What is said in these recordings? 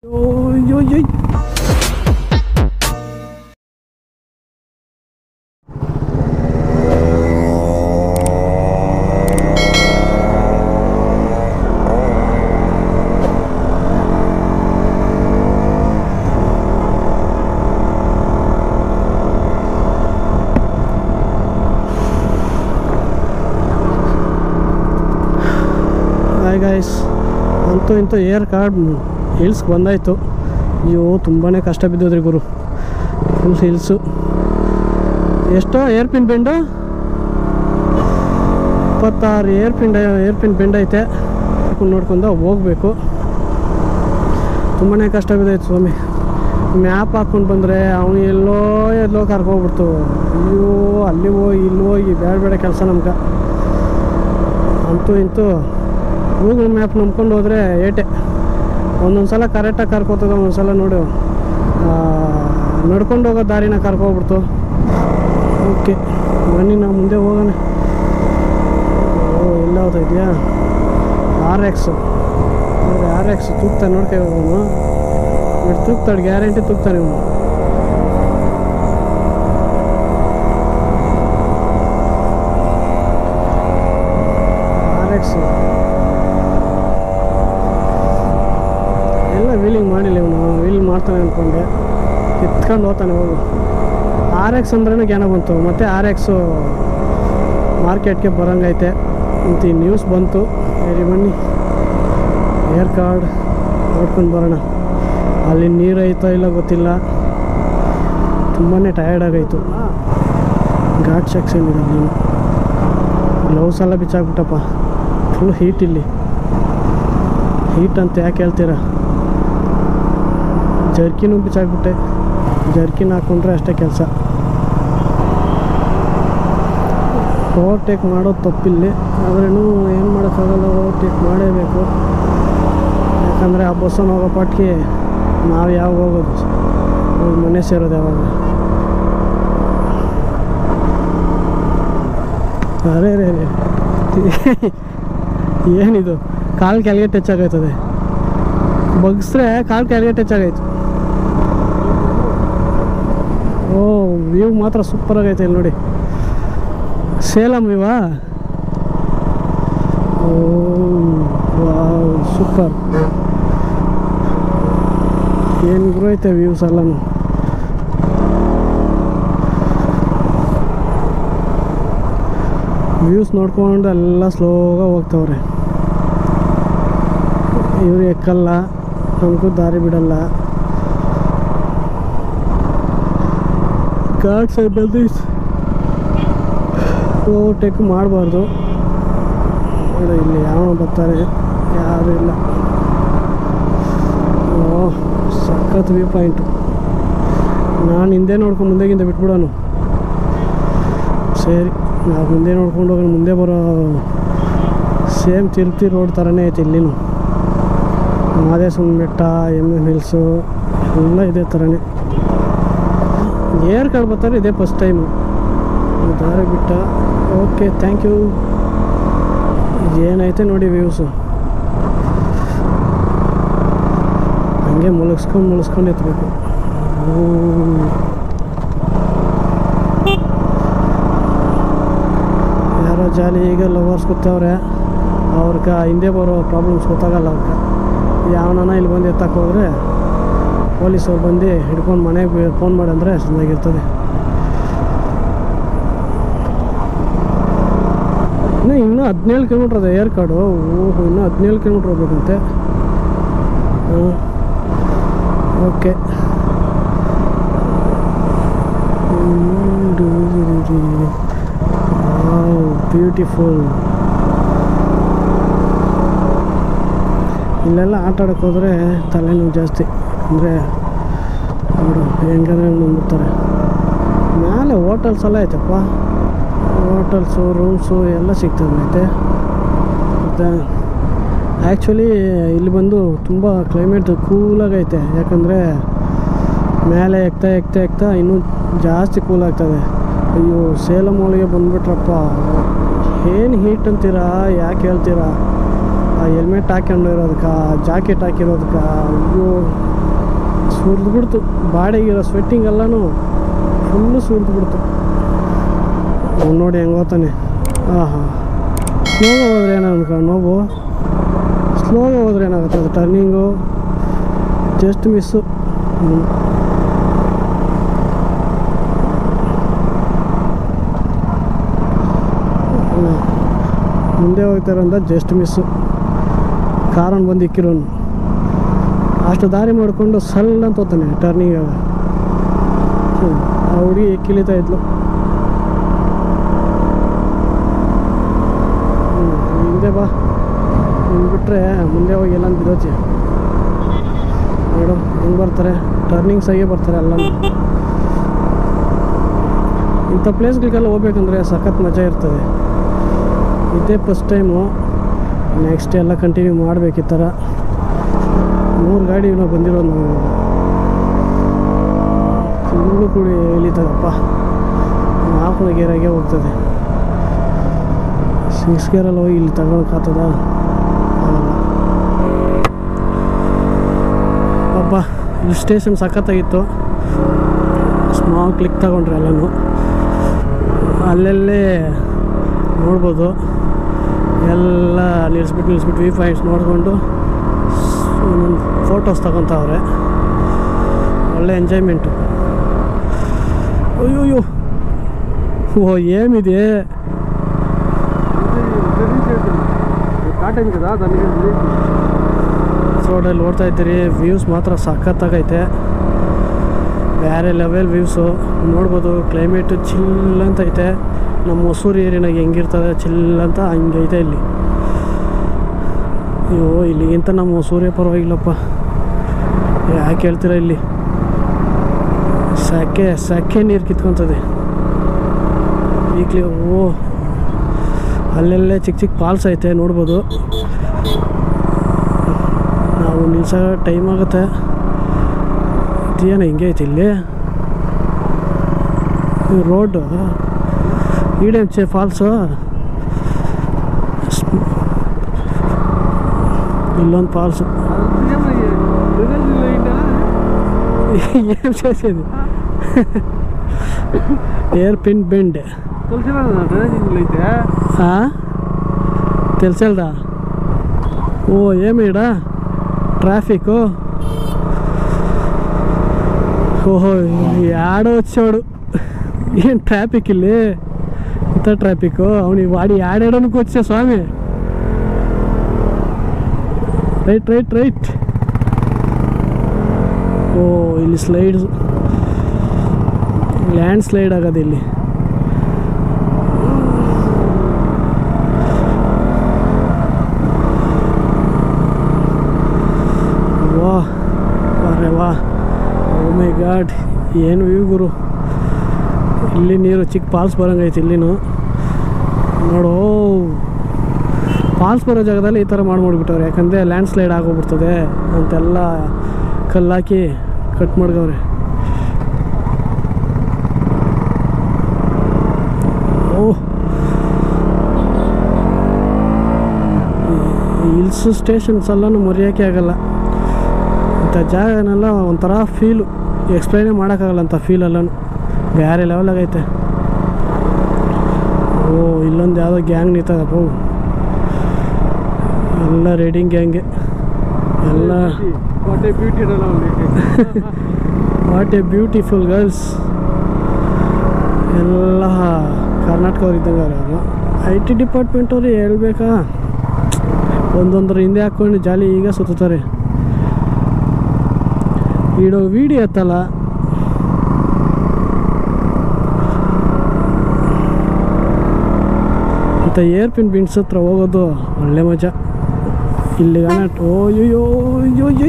ಅಯ್ಯೋ ಅಯ್ಯೋ hi guys ಅಂತೂ ಇಂತೂ ಏರ್ ಕಾರ್ಡ್ ಹಿಲ್ಸ್ಗೆ ಬಂದಾಯಿತು ಅಯ್ಯೋ ತುಂಬಾ ಕಷ್ಟ ಬಿದ್ದೋದ್ರಿ ಗುರು ಫುಲ್ ಹಿಲ್ಸು ಎಷ್ಟೋ ಏರ್ ಪಿನ್ ಬೆಂಡು ಇಪ್ಪತ್ತಾರು hairpin hairpin bend ಐತೆ ನೋಡ್ಕೊಂಡು ಹೋಗ್ಬೇಕು ತುಂಬಾ ಕಷ್ಟ ಬಿದ್ದೈತೆ ಸ್ವಾಮಿ ಮ್ಯಾಪ್ ಹಾಕ್ಕೊಂಡು ಬಂದರೆ ಅವನು ಎಲ್ಲೋ ಎಲ್ಲೋ ಕರ್ಕೊಬಿಡ್ತು ಅಯ್ಯೋ ಅಲ್ಲಿ ಹೋಗಿ ಇಲ್ಲಿ ಹೋಗಿ ಬೇಡ ಬೇಡ ಕೆಲಸ ನಮ್ಗೆ ಅಂತೂ ಇಂತೂ ಗೂಗಲ್ ಮ್ಯಾಪ್ ನಂಬ್ಕೊಂಡು ಹೋದರೆ ಏಟೆ ಒಂದೊಂದು ಸಲ ಕರೆಕ್ಟಾಗಿ ಕರ್ಕೋತದ ಒಂದೊಂದು ಸಲ ನೋಡು ಆ, ನಡ್ಕೊಂಡು ಹೋಗೋ ದಾರಿನ ಕರ್ಕೊಬಿಡ್ತು ಓಕೆ ಬನ್ನಿ ನಾವು ಮುಂದೆ ಹೋಗೋಣ ಓ ಎಲ್ಲ ಹೋಗ್ತಾ ಇದೆಯಾ ಆರ್ ಎಕ್ಸು ಆರ್ ಎಕ್ಸ್ ತೂಗ್ತಾ ನೋಡ್ಕೊ ಅವನು ಬಟ್ ತೂಗ್ತಾಳೆ ಗ್ಯಾರಂಟಿ ತೂಗ್ತಾನೆ ಇವನು ಆರ್ ಎಕ್ಸ್ ಎಲ್ಲ ವೀಲಿಂಗ್ ಮಾಡಿಲ್ಲ ಇವನು ವೀಲಿಂಗ್ ಮಾಡ್ತಾನೆ ಅಂದ್ಕೊಂಡೆ ಕಿತ್ಕೊಂಡು ಹೋಗ್ತಾನೆ ಹೋಗು ಆರ್ ಎಕ್ಸ್ ಅಂದ್ರೂ ಜ್ಞಾನ ಬಂತು ಮತ್ತು ಆರ್ ಎಕ್ಸು ಮಾರ್ಕೆಟ್ಗೆ ಬರೋಂಗೈತೆ ಅಂತ ಈ ನ್ಯೂಸ್ ಬಂತು ಸರಿ ಬನ್ನಿ ಏರ್ ಕಾರ್ಡ್ ನೋಡ್ಕೊಂಡು ಬರೋಣ ಅಲ್ಲಿ ನೀರು ಐತೋ ಇಲ್ಲ ಗೊತ್ತಿಲ್ಲ ತುಂಬಾ ಟಯರ್ಡ್ ಆಗೈತು ಘಾಟ್ ಸೆಕ್ಷನ್ ಇದೆ ನೀನು ಗ್ಲೌಸ್ ಎಲ್ಲ ಬಿಚ್ಚಾಕ್ಬಿಟ್ಟಪ್ಪ ಫುಲ್ ಹೀಟ್ ಇಲ್ಲಿ ಹೀಟ್ ಅಂತ ಯಾಕೆ ಹೇಳ್ತೀರಾ ಜರ್ಕಿನೂ ಬಿಚ್ಚಾಕ್ಬಿಟ್ಟೆ ಜರ್ಕಿನ್ ಹಾಕ್ಕೊಂಡ್ರೆ ಅಷ್ಟೇ ಕೆಲಸ ಓವರ್ಟೇಕ್ ಮಾಡೋದು ತಪ್ಪಿಲ್ಲಿ ಆದ್ರೂ ಏನು ಮಾಡೋಕ್ಕಾಗಲ್ಲ ಓವರ್ಟೇಕ್ ಮಾಡಲೇಬೇಕು ಯಾಕಂದರೆ ಆ ಬಸ್ಸನ್ನು ಹೋಗೋ ಪಾಟ್ಗೆ ನಾವು ಯಾವಾಗ ಹೋಗೋದು ಹೋಗಿ ಮನೆ ಸೇರೋದು ಯಾವಾಗ ಅರೆ ರೇ ರೇ ಏನಿದು ಕಾಲು ಕೆಳಗೆ ಟಚ್ ಆಗೈತದೆ ಬಗ್ಸ್ರೆ ಕಾಲು ಕೆಳಗೆ ಟಚ್ ಆಗೈತು ಓ ವ್ಯೂ ಮಾತ್ರ ಸೂಪರ್ ಆಗೈತೆ ಇಲ್ಲಿ ನೋಡಿ ಸೇಲಂ ಇವಾ ಓ ವಾವ್ ಸೂಪರ್ ಏನು ಗುರು ಐತೆ ವ್ಯೂಸ್ ಎಲ್ಲನೂ ವ್ಯೂಸ್ ನೋಡ್ಕೊಂಡು ಎಲ್ಲ ಸ್ಲೋగా ಹೋಗ್ತವ್ರೆ ಇವ್ರು ಎಕ್ಕಲ್ಲ ನಮಗೂ ದಾರಿ ಬಿಡಲ್ಲ ಗಾಡ್ ಸೈಡ್ ಬಂದು ಓವರ್ಟೇಕ್ ಮಾಡಬಾರ್ದು ನೋಡಿ ಇಲ್ಲಿ ಯಾವ ಬರ್ತಾರೆ ಯಾರು ಇಲ್ಲ ಓ ಸಖತ್ ವ್ಯೂ ಪಾಯಿಂಟು ನಾನು ಹಿಂದೆ ನೋಡ್ಕೊಂಡು ಮುಂದೆಗಿಂದ ಬಿಟ್ಬಿಡೋನು ಸರಿ ನಾವು ಮುಂದೆ ನೋಡ್ಕೊಂಡು ಹೋಗೋಣ ಮುಂದೆ ಬರೋ ಸೇಮ್ ತಿರುಪತಿ ರೋಡ್ ಥರನೇ ಐತೆ ಇಲ್ಲಿನೂ ಮಾದೇಶ್ವರನ ಬೆಟ್ಟ ಎಮ್ ಎಮ್ ಹಿಲ್ಸು ಎಲ್ಲ ಇದೇ ಥರನೇ ಏರ್ ಕಾರ್ಡ್ ಬರ್ತಾರೆ ಇದೇ ಫಸ್ಟ್ ಟೈಮು ದಾರಿ ಬಿಟ್ಟ ಓಕೆ ಥ್ಯಾಂಕ್ ಯು ಏನೈತೆ ನೋಡಿ ವ್ಯೂಸು ಹಂಗೆ ಮುಳುಗಿಸ್ಕೊಂಡು ಮುಳುಗಿಸ್ಕೊಂಡು ಎತ್ತಬೇಕು ಯಾರೋ ಜಾಲಿ ಈಗ ಲವರ್ಸ್ ಕೂತವ್ರೆ ಅವ್ರಿಗೆ ಹಿಂದೆ ಬರೋ ಪ್ರಾಬ್ಲಮ್ಸ್ ಗೊತ್ತಾಗಲ್ಲ ಅವ್ರಿಗೆ ಯಾವನ ಇಲ್ಲಿ ಬಂದು ಎತ್ತಕ್ಕೆ ಹೋದರೆ ಪೊಲೀಸವ್ರು ಬಂದು ಹಿಡ್ಕೊಂಡು ಮನೆಗೆ ಫೋನ್ ಮಾಡಂದ್ರೆ ಚೆನ್ನಾಗಿರ್ತದೆ ಇನ್ನು ಇನ್ನೂ ಹದಿನೇಳು ಕಿಲೋಮೀಟ್ರ್ ಅದೇ ಏರ್ ಕಾರ್ಡು ಓಹೋ ಇನ್ನೂ ಹದಿನೇಳು ಕಿಲೋಮೀಟ್ರ್ ಹೋಗ್ಬೇಕಂತೆ ಹಾಂ ಓಕೆ ಬ್ಯೂಟಿಫುಲ್ ಇಲ್ಲೆಲ್ಲ ಆಟ ಆಡೋಕೆ ಹೋದರೆ ತಲೆನೋವು ಜಾಸ್ತಿ ಅಂದರೆ ಅವರು ಹೆಂಗಂದ್ರೆ ನಂಬಿಡ್ತಾರೆ ಮೇಲೆ ಹೋಟೆಲ್ಸ್ ಎಲ್ಲ ಐತಪ್ಪ ಹೋಟೆಲ್ಸು ರೂಮ್ಸು ಎಲ್ಲ ಸಿಗ್ತದೆ ಐತೆ ಮತ್ತು ಆ್ಯಕ್ಚುಲಿ ಇಲ್ಲಿ ಬಂದು ತುಂಬ ಕ್ಲೈಮೇಟ್ ಕೂಲಾಗೈತೆ ಯಾಕಂದರೆ ಮೇಲೆ ಎಕ್ತಾ ಎಕ್ತಾ ಎಕ್ತಾ ಇನ್ನೂ ಜಾಸ್ತಿ ಕೂಲ್ ಆಗ್ತದೆ ಅಯ್ಯೋ ಸೇಲಂ ಒಳಗೆ ಬಂದ್ಬಿಟ್ರಪ್ಪ ಏನು ಹೀಟ್ ಅಂತೀರಾ ಯಾಕೆ ಹೇಳ್ತೀರಾ ಆ ಹೆಲ್ಮೆಟ್ ಹಾಕ್ಕೊಂಡು ಇರೋದಕ್ಕೆ ಜಾಕೆಟ್ ಹಾಕಿರೋದಕ್ಕೆ ಅಯ್ಯೋ ಸುರಿದು ಬಿಡ್ತು ಬಾಡಿಗಿರೋ ಸ್ವೆಟ್ಟಿಂಗ್ ಎಲ್ಲನೂ ಫುಲ್ಲು ಸುರಿದು ಬಿಡ್ತು ಅವ್ನು ನೋಡಿ ಹೆಂಗೆ ಹೋಗ್ತಾನೆ ಹಾಂ ಹಾಂ ಸ್ಲೋಗ ಹೋದ್ರೆ ಏನೋ ಅನ್ಕೊ ನೋವು ಸ್ಲೋಗ ಹೋದ್ರೆ ಏನಾಗುತ್ತೆ ಅದು ಟರ್ನಿಂಗು ಜಸ್ಟ್ ಮಿಸ್ಸು ಹ್ಞೂ ಮುಂದೆ ಹೋಗ್ತಾರಂತ ಜಸ್ಟ್ ಮಿಸ್ಸು ಕಾರನ್ನು ಬಂದು ಇಕ್ಕಿರೋನು ಅಷ್ಟು ದಾರಿ ಮಾಡಿಕೊಂಡು ಸಲ್ ಅಂತ ಹೋಗ್ತಾನೆ ಟರ್ನಿಂಗ್ ಆಗ ಆ ಹುಡುಗಿ ಕಿಳಿತಾ ಇದ್ಲು ಹ್ಮ್, ಹಿಂದೆ ಬಾ ಹಿಂಗೆ ಬಿಟ್ರೆ ಮುಂದೆ ಹೋಗಿ ಎಲ್ಲ ಬಿದ್ದೋತಿ ನೋಡು ಹೆಂಗೆ ಬರ್ತಾರೆ ಟರ್ನಿಂಗ್ಸ್ ಆಗೇ ಬರ್ತಾರೆ ಎಲ್ಲ ಇಂಥ ಪ್ಲೇಸ್ಗಳಿಗೆಲ್ಲ ಹೋಗ್ಬೇಕಂದ್ರೆ ಸಖತ್ ಮಜಾ ಇರ್ತದೆ ಇದೇ ಫಸ್ಟ್ ಟೈಮು ನೆಕ್ಸ್ಟ್ ಎಲ್ಲ ಕಂಟಿನ್ಯೂ ಮಾಡ್ಬೇಕು ಈ ಥರ ಮೂರು ಗಾಡಿ ನಾವು ಬಂದಿರೋದು ನಾವು ಫುಲ್ಲು ಕೂಡಿ ಇಳಿತದಪ್ಪ ನಾಲ್ಕು ಗೇರಾಗೆ ಹೋಗ್ತದೆ ಸಿಕ್ಸ್ ಗೇರಲ್ಲಿ ಹೋಗಿ ಇಲ್ಲಿ ತಗೊಳಕ್ಕಾಗ್ತದ ಆಗಲ್ಲ ಅಪ್ಪ ಇಲ್ಲಿ ಸ್ಟೇಷನ್ ಸಖತ್ತಾಗಿತ್ತು ಸ್ಮಾಲ್ ಕ್ಲಿಕ್ ತಗೊಂಡ್ರೆ ಎಲ್ಲನೂ ಅಲ್ಲಲ್ಲೇ ನೋಡ್ಬೋದು ಎಲ್ಲ ನಿಲ್ಲಿಸ್ಬಿಟ್ಟು ನಿಲ್ಲಿಸ್ಬಿಟ್ಟು ವ್ಯೂ ಪಾಯಿಂಟ್ಸ್ ನೋಡಿಕೊಂಡು ಒಂದೊಂದು ಫೋಟೋಸ್ ತಗೊತಾವ್ರೆ ಒಳ್ಳೆ ಎಂಜಾಯ್ಮೆಂಟು ಅಯ್ಯೋಯ್ಯೋ ಓ ಏನಿದೆ ಕಾಟನ್ కదా దానికి ರೋಡಲ್ಲಿ ನೋಡ್ತಾ ಇದ್ದೀರಿ ವ್ಯೂಸ್ ಮಾತ್ರ ಸಖತ್ತಾಗೈತೆ ಬೇರೆ ಲೆವೆಲ್ ವ್ಯೂಸು ನೋಡ್ಬೋದು ಕ್ಲೈಮೇಟು ಚಿಲ್ ಅಂತ ಐತೆ ನಮ್ಮ ಹೊಸೂರು ಏರಿಯಾನಾಗ ಹೆಂಗಿರ್ತದೆ ಚಿಲ್ ಅಂತ ಹಂಗೈತೆ ಇಲ್ಲಿ ಅಯ್ಯೋ ಇಲ್ಲಿಗಿಂತ ನಮ್ಮ ಹೊಸೂರೇ ಪರವಾಗಿಲ್ಲಪ್ಪ ಯಾಕೆ ಹೇಳ್ತೀರ ಇಲ್ಲಿ ಸಕ್ಕೆ ಸಕ್ಕೆ ನೀರು ಕಿತ್ಕೊತದೆ ಈಗಲೇ ಓ ಅಲ್ಲೆಲ್ಲೇ ಚಿಕ್ಕ ಚಿಕ್ಕ ಫಾಲ್ಸ್ ಐತೆ ನೋಡ್ಬೋದು ನಾವು ನಿಲ್ಸೋ ಟೈಮ್ ಆಗುತ್ತೆ ಇದೇನು ಹಿಂಗೆ ಐತಿ ಇಲ್ಲಿ ರೋಡು ಈಡೇನ್ ಚೆ ಫಾಲ್ಸು ಇಲ್ಲೊಂದು ಫಾಲ್ಸು ఏం చేసేది ఎయిర్ పిన్ బెండ్ అయితే తెలిసేదా ఓ ఏమిడా ట్రాఫిక్ ఓహో ఆడ వచ్చాడు ఏం ట్రాఫిక్ ಇಲ್ಲಿ ఇంత ట్రాఫిక్ అవును వాడి ఆడాడనుకు వచ్చా స్వామి రైట్ రైట్ రైట్ ಓ ಇಲ್ಲಿ ಸ್ಲೈಡ್ಸ್ ಲ್ಯಾಂಡ್ ಸ್ಲೈಡ್ ಆಗೋದು ಇಲ್ಲಿ ವಾ ಅರೆ ವಾ ಓ ಮೈ ಗಾಡ್ ಏನು ವ್ಯೂ ಗುರು ಇಲ್ಲಿ ನೀರು ಚಿಕ್ಕ ಫಾಲ್ಸ್ ಬರಂಗೈತೆ ಇಲ್ಲಿನೂ ನೋಡು ಫಾಲ್ಸ್ ಬರೋ ಜಾಗದಲ್ಲಿ ಈ ಥರ ಮಾಡಿ ಮಾಡಿಬಿಟ್ಟವ್ರೆ ಯಾಕಂದರೆ ಲ್ಯಾಂಡ್ ಸ್ಲೈಡ್ ಆಗೋಗ್ಬಿಡ್ತದೆ ಅಂತೆಲ್ಲ ಕಲ್ಲಾಕಿ ಕಟ್ ಮಾಡ್ಗವ್ರೆ ಓಹ್ ಹಿಲ್ಸ್ ಸ್ಟೇಷನ್ಸ್ ಎಲ್ಲನೂ ಮರೆಯೋಕ್ಕೆ ಆಗಲ್ಲ ಇಂಥ ಜಾಗನೆಲ್ಲ ಒಂಥರ ಫೀಲು ಎಕ್ಸ್ಪ್ಲೈನೇ ಮಾಡೋಕ್ಕಾಗಲ್ಲ ಅಂತ ಫೀಲ್ ಎಲ್ಲನೂ ಬೇರೆ ಲೆವೆಲಾಗೈತೆ ಓ ಇಲ್ಲೊಂದು ಯಾವುದೋ ಗ್ಯಾಂಗ್ ನಿಂತದಪ್ಪ ಎಲ್ಲ ರೈಡಿಂಗ್ ಗ್ಯಾಂಗೆ ಎಲ್ಲ వాట్ ఏ బ్యూటీ అలా ఉంది ವಾಟ್ ಎ ಬ್ಯೂಟಿಫುಲ್ ಗರ್ಲ್ಸ್ ಎಲ್ಲ ಕರ್ನಾಟಕವ್ರು ಇದ್ದಂಗೆ ಅವರು ಐ ಟಿ ಡಿಪಾರ್ಟ್ಮೆಂಟ್ ಅವ್ರು ಹೇಳ್ಬೇಕಾ ಒಂದೊಂದರ ಹಿಂದೆ ಹಾಕ್ಕೊಂಡು ಜಾಲಿ ಈಗ ಸುತ್ತಾರೆ ಇಡೋ ವೀಡಿಯೋ ಎತ್ತಲ್ಲ ಇಂಥ ಏರ್ ಪಿನ್ ಬಿನ್ಸ್ ಹತ್ರ ಹೋಗೋದು ಒಳ್ಳೆ ಮಜಾ ಇಲ್ಲಿಗಾನ ಓಯ್ಯೋ ಅಯ್ಯೋ ಅಯ್ಯೋ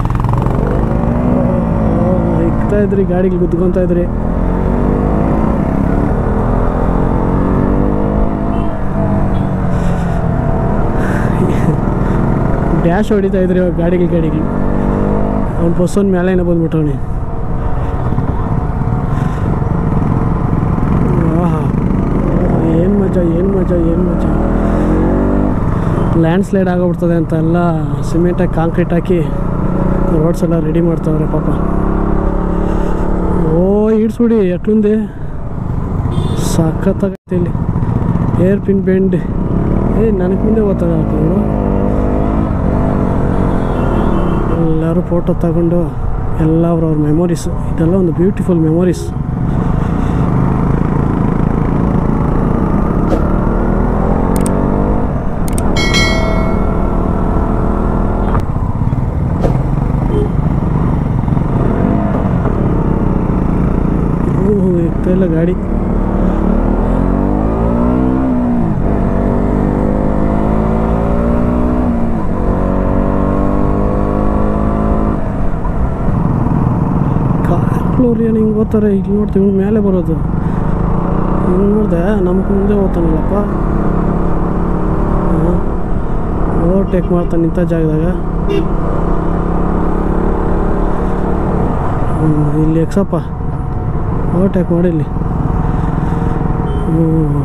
ಇಕ್ತಾ ಇದ್ರಿ ಗಾಡಿಗೆ ಗುದ್ಕೊಂತ ಇದ್ರಿ ಡ್ಯಾಶ್ ಹೊಡಿತಾ ಇದ್ರಿ ಇವಾಗ ಗಾಡಿಗೆ ಗಾಡಿಗೆ ಅವ್ನು ಬಸ್ಸೊಂದು ಮೇಲೆನೇ ಬಂದ್ಬಿಟ್ಟವನಿ ಆಹಾ ಏನು ಮಜಾ ಏನು ಮಜಾ ಏನು ಮಜಾ ಲ್ಯಾಂಡ್ ಸ್ಲೈಡ್ ಆಗೋಗ್ಬಿಡ್ತದೆ ಅಂತ ಎಲ್ಲ ಸಿಮೆಂಟಾಗಿ ಕಾಂಕ್ರೀಟ್ ಹಾಕಿ ರೋಡ್ಸ್ ಎಲ್ಲ ರೆಡಿ ಮಾಡ್ತಾವ್ರೆ ಪಾಪ ಓ ಇಡ್ಸ್ಬಿಡಿ ಎಟ್ಲುಂದೆ ಸಖತ್ತಾಗೈತೆ ಇಲ್ಲಿ ಏರ್ ಪಿನ್ ಬೆಂಡ್ ಏ ನನಗೆ ಮುಂದೆ ಓದ್ತಾರೆ ಅವರು ಎಲ್ಲರೂ ಫೋಟೋ ತಗೊಂಡು ಎಲ್ಲ ಅವ್ರವ್ರ ಮೆಮೊರೀಸ್ ಇದೆಲ್ಲ ಒಂದು ಬ್ಯೂಟಿಫುಲ್ ಮೆಮೊರೀಸ್ ಓಹೋ ಇರ್ತಾ ಇಲ್ಲ ಗಾಡಿ ಕಾರ್ಲೂರು ಏನು ಹಿಂಗೆ ಓದ್ತಾರೆ ಇಲ್ಲಿ ನೋಡ್ತೀವಿ ಹಿಂಗೆ ಮೇಲೆ ಬರೋದು ಹಿಂಗೆ ನೋಡಿದೆ ನಮ್ಗೆ ಮುಂದೆ ಓದ್ತಾನಲ್ಲಪ್ಪ ಓವರ್ಟೇಕ್ ಮಾಡ್ತಾನೆ ನಿಂತ ಜಾಗದಾಗ ಹ್ಮ್, ಇಲ್ಲಿ ಎಕ್ಸಪ್ಪ ಓವರ್ಟೇಕ್ ಮಾಡಿ ಇಲ್ಲಿ ಹ್ಮ್.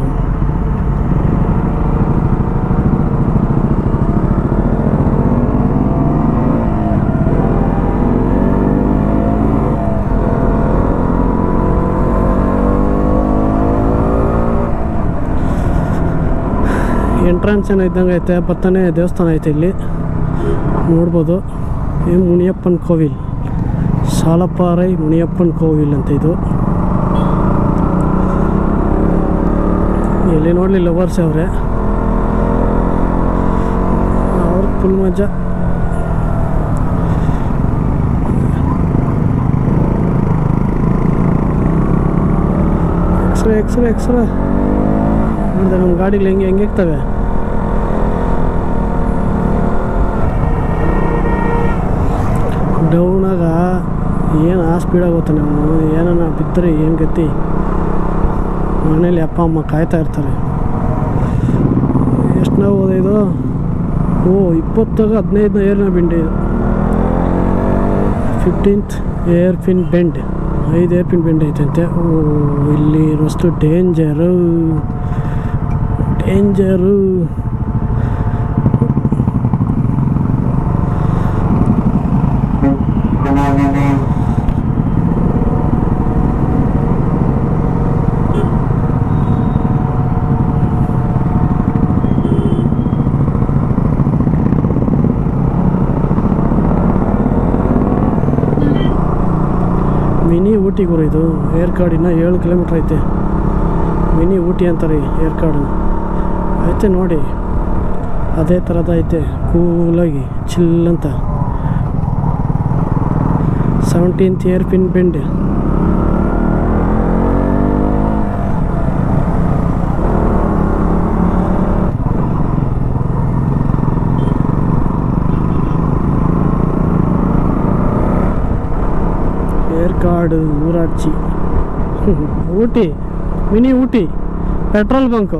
ಎಂಟ್ರೆನ್ಸ್ ಏನೋ ಇದ್ದಂಗೆ ಐತೆ ಪತ್ತನೇ ದೇವಸ್ಥಾನ ಐತೆ ಇಲ್ಲಿ ನೋಡ್ಬೋದು ಈ ಮುನಿಯಪ್ಪನ ಕೋವಿಲ್ ಸಾಲಪಾರೈ ಮುನಿಯಪ್ಪನ ಕೋವಿಲ್ ಅಂತ ಇದು ಎಲ್ಲಿ ನೋಡಲಿ ಲವರ್ಸ್ ಅವರೇ ಅವ್ರ ಫುಲ್ ಮಜಾ ಎಕ್ಸ್ರೇ ಎಕ್ಸ್ರೇ ಎಕ್ಸ್ರೇ ನೋಡಿದೆ ನಮ್ಮ ಗಾಡಿಗಳು ಹೆಂಗೆ ಹೆಂಗೆ ಇರ್ತವೆ ಡೌನಾಗ ಏನು ಆ ಸ್ಪೀಡಾಗಿ ಹೋಗ್ತಾನೆ ಅವನು ಏನನ್ನ ಬಿದ್ದರೆ ಏನು ಗತಿ ಮನೇಲಿ ಅಪ್ಪ ಅಮ್ಮ ಕಾಯ್ತಾ ಇರ್ತಾರೆ ಎಷ್ಟು ನಾವು ಹೋದ ಇದು ಓ ಇಪ್ಪತ್ತಾಗ ಹದಿನೈದನ ಏರ್ನ ಬೆಂಡ್ ಇದು ಫಿಫ್ಟೀನ್ತ್ ಏರ್ ಪಿನ್ ಬೆಂಡ್ ಐದು ಏರ್ ಪಿನ್ ಬೆಂಡ್ ಐತಂತೆ ಓ ಇಲ್ಲಿ ಇರೋಷ್ಟು ಡೇಂಜರು ಡೇಂಜರು ಮಿನಿ ಊಟಿ ಗುರು ಇದು ಏರ್ ಕಾರ್ಡ್ ಇನ್ನೂ ಏಳು ಕಿಲೋಮೀಟ್ರ್ ಐತೆ ಮಿನಿ ಊಟಿ ಅಂತಾರೆ ಏರ್ ಕಾರ್ಡ್ ಐತೆ ನೋಡಿ ಅದೇ ಥರದ ಐತೆ ಕೂಲಾಗಿ ಚಿಲ್ ಅಂತ seventeenth hairpin bend Yercaud ಊರಾಡ್ಚಿ Ooty mini Ooty petrol bunk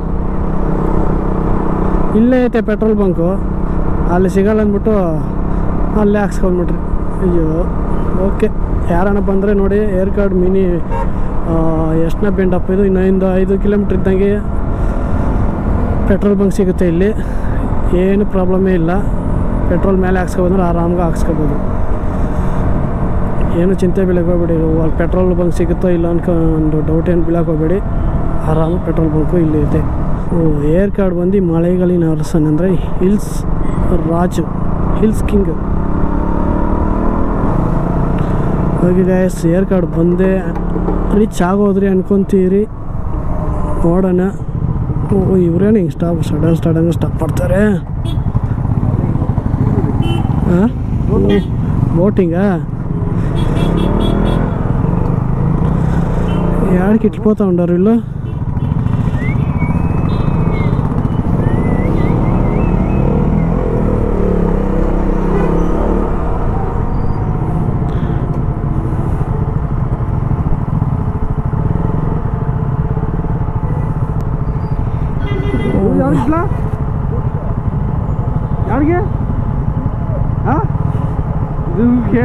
ಇಲ್ಲೇ ಐತೆ ಪೆಟ್ರೋಲ್ ಬಂಕು ಅಲ್ಲಿ ಸಿಗಲ್ಲ ಅಂದ್ಬಿಟ್ಟು ಅಲ್ಲೇ ಹಾಕ್ಸ್ಕೊಂಡ್ಬಿಟ್ರಿ ಅಯ್ಯೋ ಓಕೆ ಯಾರನ್ನ ಬಂದರೆ ನೋಡಿ ಏರ್ ಕಾರ್ಡ್ ಮಿನಿ ಎಷ್ಟನೇ ಬೆಂಡಪ್ಪ ಇದು ಇನ್ನೊಂದು ಐದು ಕಿಲೋಮೀಟ್ರ್ ಇದ್ದಂಗೆ ಪೆಟ್ರೋಲ್ ಬಂಕ್ ಸಿಗುತ್ತೆ ಇಲ್ಲಿ ಏನು ಪ್ರಾಬ್ಲಮೇ ಇಲ್ಲ ಪೆಟ್ರೋಲ್ ಮೇಲೆ ಹಾಕ್ಸ್ಕೊಬಂದ್ರೆ ಆರಾಮಾಗಿ ಹಾಕ್ಸ್ಕೊಬೋದು ಏನು ಚಿಂತೆ ಬೀಳಕ್ಕೆ ಹೋಗ್ಬೇಡಿ ಅಲ್ಲಿ ಪೆಟ್ರೋಲ್ ಬಂಕ್ ಸಿಗುತ್ತೋ ಇಲ್ಲ ಅನ್ಕೊಂಡು ಡೌಟ್ ಏನು ಬೀಳಕ್ಕೆ ಹೋಗ್ಬೇಡಿ ಆರಾಮ ಪೆಟ್ರೋಲ್ ಬಂಕು ಇಲ್ಲಿ ಇದೆ ಓ ಏರ್ ಕಾರ್ಡ್ ಬಂದು ಮಳೆಗಾಲಿನ ಅರಸನ್ ಅಂದರೆ ಹಿಲ್ಸ್ ರಾಜು ಹಿಲ್ಸ್ ಕಿಂಗ್ ಹೋಗಿ ಗಾಯಸ್ ಏರ್ ಕಾರ್ಡ್ ಬಂದೆ ರೀಚ್ ಆಗೋದ್ರಿ ಅನ್ಕೊಂತೀರಿ ನೋಡೋಣ ಓ ಇವ್ರೇನು ಹಿಂಗೆ ಸ್ಟಾಪ್ ಸಡನ್ ಸಡನ್ ಸ್ಟಾಪ್ ಮಾಡ್ತಾರೆ ಹಾಂ ಬೋಟಿಂಗಾ యాడికి ఇట్లిపోతా ఉండారు వీళ్ళు ಯಾರಿಗಿಲ್ಲ ಯಾರಿಗೆ ಹಾ ಝೂಗೆ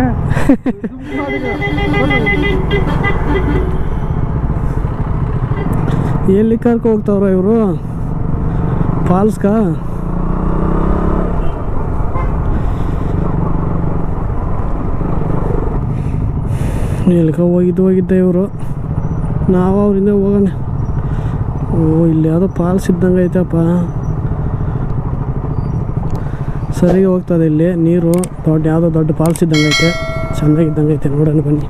ಎಲ್ಲಿ ಕರ್ಕೊ ಹೋಗ್ತಾವ್ರ ಇವರು ಫಾಲ್ಸ್ಗಾ ಎಲ್ಗ ಹೋಗಿದ್ದು ಹೋಗಿದ್ದೆ ಇವರು ನಾವು ಅವರಿಂದ ಹೋಗೋಣ ಓ ಇಲ್ಲಿ ಯಾವುದೋ ಪಾಲ್ಸ್ ಇದ್ದಂಗೆ ಐತಪ್ಪ ಸರಿ ಹೋಗ್ತದೆ ಇಲ್ಲಿ ನೀರು ದೊಡ್ಡ ಯಾವುದೋ ದೊಡ್ಡ ಪಾಲ್ಸ್ ಇದ್ದಂಗೆ ಐತೆ ಚೆನ್ನಾಗಿದ್ದಂಗೆ ಐತೆ ನೋಡೋಣ ಬನ್ನಿ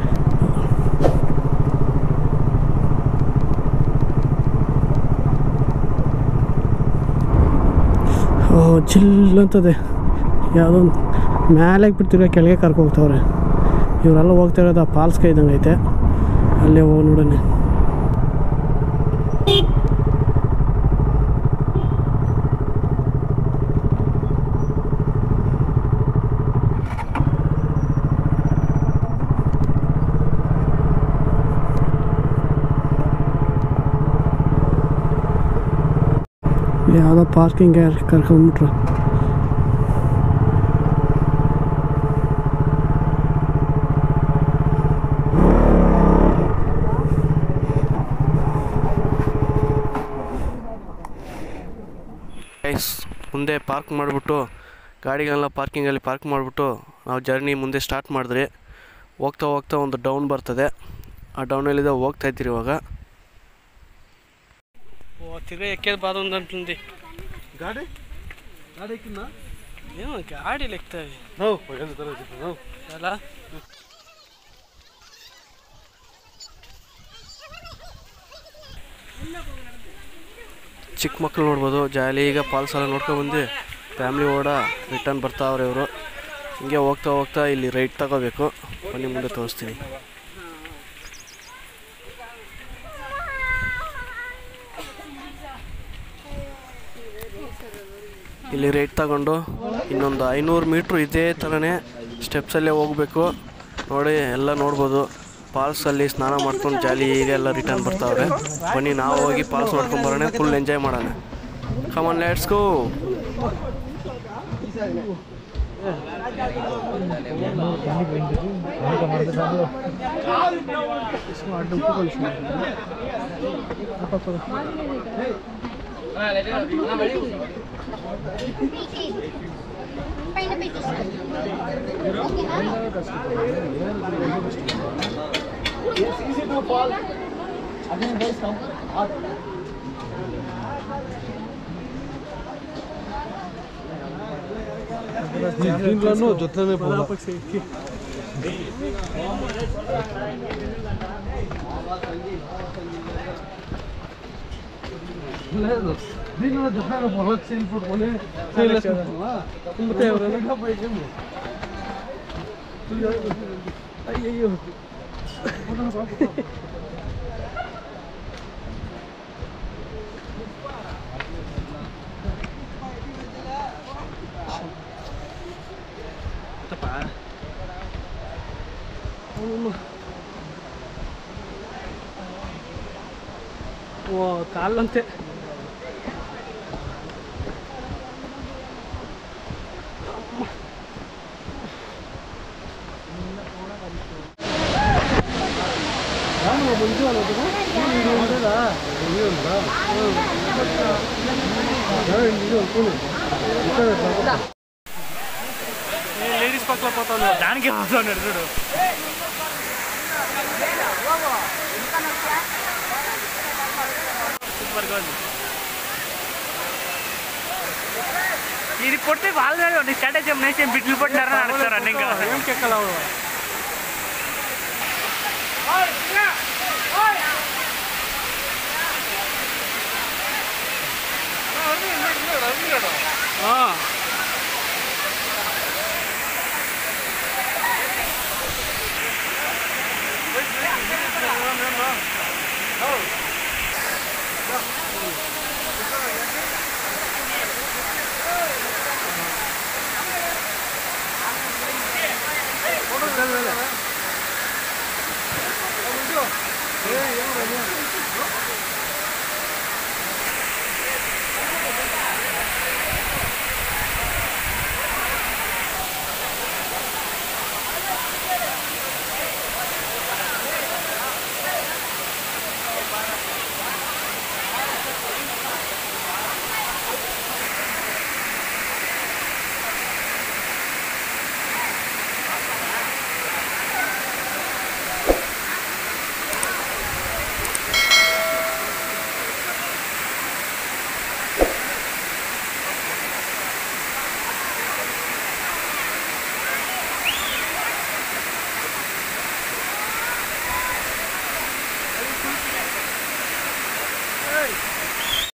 ಓ ಚಿಲ್ ಅಂತದೆ ಯಾವುದೋ ಒಂದು ಮೇಲೆ ಬಿಡ್ತಿರೋ ಕೆಳಗೆ ಕರ್ಕೊ ಹೋಗ್ತವ್ರೆ ಇವರೆಲ್ಲ ಹೋಗ್ತಾ ಇರೋದು ಆ ಪಾಲ್ಸ್ಗೆ ಇದ್ದಂಗೆ ಐತೆ ಅಲ್ಲೇ ಹೋಗಿ ನೋಡೋಣ ಯಾವುದೋ ಪಾರ್ಕಿಂಗ್ ಕರ್ಕೊಂಡ್ಬಿಟ್ರು ಗೈಸ್ ಮುಂದೆ ಪಾರ್ಕ್ ಮಾಡಿಬಿಟ್ಟು ಗಾಡಿಗಳನ್ನ ಪಾರ್ಕಿಂಗಲ್ಲಿ ಪಾರ್ಕ್ ಮಾಡಿಬಿಟ್ಟು ನಾವು ಜರ್ನಿ ಮುಂದೆ ಸ್ಟಾರ್ಟ್ ಮಾಡಿದ್ರಿ ಹೋಗ್ತಾ ಹೋಗ್ತಾ ಒಂದು ಡೌನ್ ಬರ್ತದೆ ಆ ಡೌನಲ್ಲಿದೆ ಹೋಗ್ತಾ ಇದ್ದೀರಿ ಇವಾಗ ಓ ತಿರ್ಗ ಎಕ್ಕೆ ಬಾದ ಅಂತಂದು ಗಾಡಿ ಗಾಡಿ ಕಿನ್ನ ಏನು ಗಾಡಿ ಲೆಕ್ತವೆ ನಾವು ಏನು ತರ ನಾವು ಅಲ್ಲ ಚಿಕ್ಕ ಮಕ್ಳು ನೋಡ್ಬೋದು ಜಾಲಿ ಈಗ ಫಾಲ್ಸ್ ಎಲ್ಲ ನೋಡ್ಕೊಂಬಂದು ಫ್ಯಾಮ್ಲಿ ಓಡ ರಿಟರ್ನ್ ಬರ್ತಾವ್ರೆ ಇವರು ಹಿಂಗೆ ಹೋಗ್ತಾ ಹೋಗ್ತಾ ಇಲ್ಲಿ ರೈಟ್ ತಗೋಬೇಕು ಬನ್ನಿ ಮುಂದೆ ತೋರಿಸ್ತೀನಿ ಇಲ್ಲಿ ರೈಟ್ ತಗೊಂಡು ಇನ್ನೊಂದು ಐನೂರು ಮೀಟ್ರ್ ಇದೇ ಥರನೇ ಸ್ಟೆಪ್ಸಲ್ಲೇ ಹೋಗಬೇಕು ನೋಡಿ ಎಲ್ಲ ನೋಡ್ಬೋದು ಫಾಲ್ಸಲ್ಲಿ ಸ್ನಾನ ಮಾಡ್ಕೊಂಡು ಜಾಲಿ ಈಗ ಎಲ್ಲ ರಿಟರ್ನ್ ಬರ್ತಾವ್ರೆ ಬನ್ನಿ ನಾವು ಹೋಗಿ ಫಾಲ್ಸ್ ನೋಡ್ಕೊಂಡು ಬರೋಣ ಫುಲ್ ಎಂಜಾಯ್ ಮಾಡೋಣ ಕಮನ್ ಲೆಟ್ಸ್ ಗೋ పైన పెట్టేసి ఓకేనా దీంట్లోనూ జొత్తనే పోదా లేదు దీంట్లో జొత్తనే పోలా సేల్ పట్టుకొని సేల్ ಮತ್ತೆ ಅವರೆಲ್ಲ ಅಯ್ಯಯ್ಯೋ ಓ ಕಾಲಂತೆ లేడీస్ పక్కల పోతాను దానికి పోతాను చూడు సూపర్గా ఉంది ఇది కొట్టి వాళ్ళ నీ స్ట్రాటజీ నేసి బిడ్లు పట్టినారని అడుగుతారు ఇంకా ఏం చెక్కల ఏ